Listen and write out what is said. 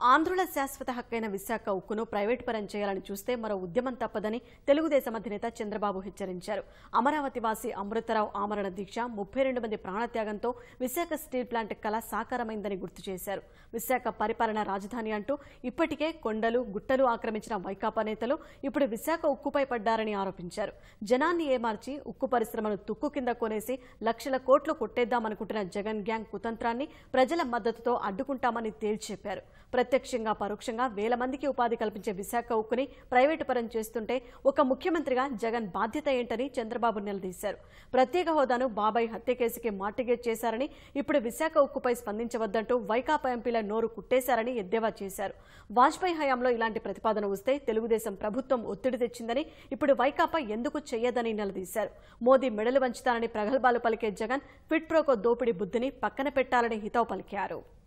ఆంధ్రుల శాశ్వత హక్కైన విశాఖ ఉక్కును ప్రైవేటు పరం చేయాలని చూస్తే మరో ఉద్యమం తప్పదని తెలుగుదేశం అధినేత చంద్రబాబు హెచ్చరించారు అమరావతి వాసి అమృతరావు ఆమరణ దీక్ష ముప్పై రెండు మంది ప్రాణత్యాగంతో విశాఖ స్టీల్ ప్లాంట్ కళ సాకారమైందని గుర్తు చేశారు విశాఖ పరిపాలన రాజధాని అంటూ ఇప్పటికే కొండలు గుట్టలు ఆక్రమించిన వైకాపా నేతలు ఇప్పుడు విశాఖ ఉక్కుపై పడ్డారని ఆరోపించారు జనాన్ని ఏమార్చి ఉక్కు పరిశ్రమను తుక్కు కింద కొనేసి లక్షల కోట్లు కొట్టేద్దామనుకుంటున్న జగన్ గ్యాంగ్ కుతంత్రాన్ని ప్రజల మద్దతుతో అడ్డుకుంటామని తేల్చెప్పారు ప్రత్యక్షంగా పరోక్షంగా వేల మందికి ఉపాధి కల్పించే విశాఖ ఉక్కుని ప్రైవేటు పరం చేస్తుంటే ఒక ముఖ్యమంత్రిగా జగన్ బాధ్యత ఏంటని చంద్రబాబు నిలదీశారు ప్రత్యేక హోదాను బాబాయ్ హత్య కేసుకి మార్టిగేట్ చేశారని ఇప్పుడు విశాఖ ఉక్కుపై స్పందించవద్దంటూ వైకాపా ఎంపీల నోరు కుట్టేశారని ఎద్దేవా చేశారు వాజ్పేయి హయాంలో ఇలాంటి ప్రతిపాదన వస్తే తెలుగుదేశం ప్రభుత్వం ఒత్తిడి తెచ్చిందని ఇప్పుడు వైకాపా ఎందుకు చెయ్యదని నిలదీశారు మోదీ మెడలు వంచుతానని ప్రగల్భాలు పలికే జగన్ ఫిట్ ప్రోకో దోపిడీ బుద్ధిని పక్కన పెట్టాలని హితవు పలికారు